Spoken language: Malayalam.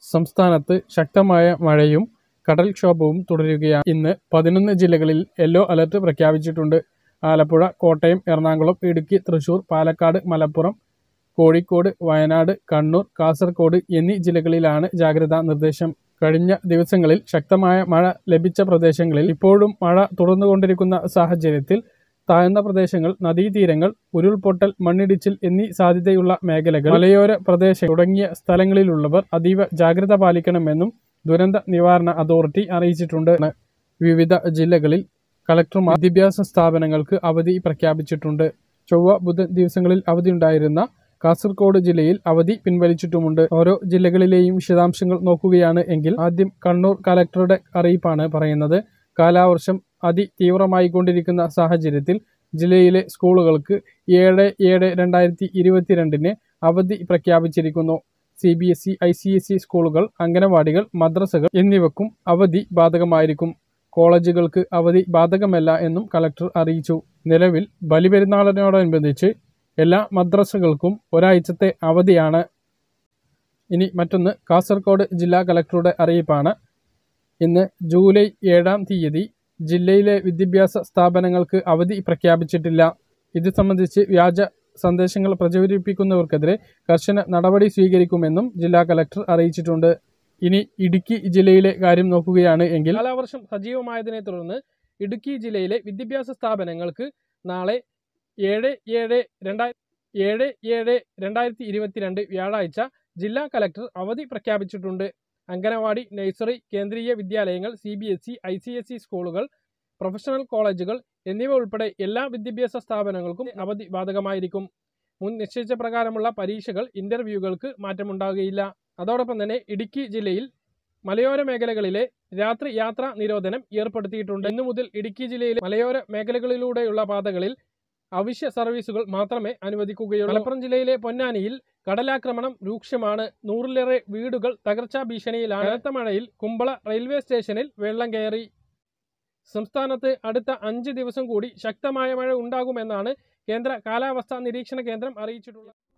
സംസ്ഥാനത്ത് ശക്തമായ മഴയും കടൽക്ഷോഭവും തുടരുകയാണ് ഇന്ന് പതിനൊന്ന് ജില്ലകളിൽ യെല്ലോ അലർട്ട് പ്രഖ്യാപിച്ചിട്ടുണ്ട് ആലപ്പുഴ കോട്ടയം എറണാകുളം ഇടുക്കി തൃശൂർ പാലക്കാട് മലപ്പുറം കോഴിക്കോട് വയനാട് കണ്ണൂർ കാസർഗോഡ് എന്നീ ജില്ലകളിലാണ് ജാഗ്രതാ നിർദ്ദേശം കഴിഞ്ഞ ദിവസങ്ങളിൽ ശക്തമായ മഴ ലഭിച്ച പ്രദേശങ്ങളിൽ ഇപ്പോഴും മഴ തുടർന്നുകൊണ്ടിരിക്കുന്ന സാഹചര്യത്തിൽ താഴ്ന്ന പ്രദേശങ്ങൾ നദീതീരങ്ങൾ ഉരുൾപൊട്ടൽ മണ്ണിടിച്ചിൽ എന്നീ സാധ്യതയുള്ള മേഖലകൾ മലയോര പ്രദേശം തുടങ്ങിയ സ്ഥലങ്ങളിലുള്ളവർ അതീവ ജാഗ്രത പാലിക്കണമെന്നും ദുരന്ത നിവാരണ അതോറിറ്റി അറിയിച്ചിട്ടുണ്ട് വിവിധ ജില്ലകളിൽ കളക്ടർമാർ വിദ്യാഭ്യാസ സ്ഥാപനങ്ങൾക്ക് അവധി പ്രഖ്യാപിച്ചിട്ടുണ്ട് ചൊവ്വ ബുധൻ ദിവസങ്ങളിൽ അവധിയുണ്ടായിരുന്ന കാസർഗോഡ് ജില്ലയിൽ അവധി പിൻവലിച്ചിട്ടുമുണ്ട് ഓരോ ജില്ലകളിലെയും വിശദാംശങ്ങൾ നോക്കുകയാണ് എങ്കിൽ ആദ്യം കണ്ണൂർ കലക്ടറുടെ അറിയിപ്പാണ് പറയുന്നത് കാലാവർഷം അതിതീവ്രമായി കൊണ്ടിരിക്കുന്ന സാഹചര്യത്തിൽ ജില്ലയിലെ സ്കൂളുകൾക്ക് ഏഴ് ഏഴ് രണ്ടായിരത്തി ഇരുപത്തിരണ്ടിന് അവധി പ്രഖ്യാപിച്ചിരിക്കുന്നു C B S E I C S E സ്കൂളുകൾ അംഗനവാടികൾ മദ്രസകൾ എന്നിവക്കും അവധി ബാധകമായിരിക്കും കോളേജുകൾക്ക് അവധി ബാധകമല്ല എന്നും കളക്ടർ അറിയിച്ചു നിലവിൽ ബലിപെരുന്നാളിനോടനുബന്ധിച്ച് എല്ലാ മദ്രസകൾക്കും ഒരാഴ്ചത്തെ അവധിയാണ് ഇനി മറ്റൊന്ന് കാസർഗോഡ് ജില്ലാ കളക്ടറുടെ അറിയിപ്പാണ് ഇന്ന് ജൂലൈ ഏഴാം തീയതി ജില്ലയിലെ വിദ്യാഭ്യാസ സ്ഥാപനങ്ങൾക്ക് അവധി പ്രഖ്യാപിച്ചിട്ടില്ല ഇത് സംബന്ധിച്ച് വ്യാജ സന്ദേശങ്ങൾ പ്രചരിപ്പിക്കുന്നവർക്കെതിരെ കർശന നടപടി സ്വീകരിക്കുമെന്നും ജില്ലാ കലക്ടർ അറിയിച്ചിട്ടുണ്ട് ഇനി ഇടുക്കി ജില്ലയിലെ കാര്യം നോക്കുകയാണ് എങ്കിൽ കാലാവർഷം സജീവമായതിനെ തുടർന്ന് ഇടുക്കി ജില്ലയിലെ വിദ്യാഭ്യാസ സ്ഥാപനങ്ങൾക്ക് നാളെ ഏഴ് ഏഴ് രണ്ടായിരത്തി ഏഴ് ഏഴ് രണ്ടായിരത്തി ഇരുപത്തിരണ്ട് വ്യാഴാഴ്ച ജില്ലാ കലക്ടർ അവധി പ്രഖ്യാപിച്ചിട്ടുണ്ട് അംഗനവാടി നഴ്സറി കേന്ദ്രീയ വിദ്യാലയങ്ങൾ C B S E I C S E സ്കൂളുകൾ പ്രൊഫഷണൽ കോളേജുകൾ എന്നിവ ഉൾപ്പെടെ എല്ലാ വിദ്യാഭ്യാസ സ്ഥാപനങ്ങൾക്കും അവധി ബാധകമായിരിക്കും മുൻ നിശ്ചയിച്ച പ്രകാരമുള്ള പരീക്ഷകൾ ഇന്റർവ്യൂകൾക്ക് മാറ്റമുണ്ടാകുകയില്ല അതോടൊപ്പം തന്നെ ഇടുക്കി ജില്ലയിൽ മലയോര മേഖലകളിലെ രാത്രി യാത്രാ നിരോധനം ഏർപ്പെടുത്തിയിട്ടുണ്ട് ഇന്നു മുതൽ ഇടുക്കി ജില്ലയിലെ മലയോര മേഖലകളിലൂടെയുള്ള പാതകളിൽ അവശ്യ സർവീസുകൾ മാത്രമേ അനുവദിക്കുകയുള്ളൂ മലപ്പുറം ജില്ലയിലെ പൊന്നാനിയിൽ കടലാക്രമണം രൂക്ഷമാണ് നൂറിലേറെ വീടുകൾ തകർച്ചാ ഭീഷണിയിലാണ് കനത്ത മഴയിൽ കുമ്പള റെയിൽവേ സ്റ്റേഷനിൽ വെള്ളം കയറി സംസ്ഥാനത്ത് അടുത്ത അഞ്ച് ദിവസം കൂടി ശക്തമായ മഴ ഉണ്ടാകുമെന്നാണ് കേന്ദ്ര കാലാവസ്ഥാ നിരീക്ഷണ കേന്ദ്രം അറിയിച്ചിട്ടുള്ളത്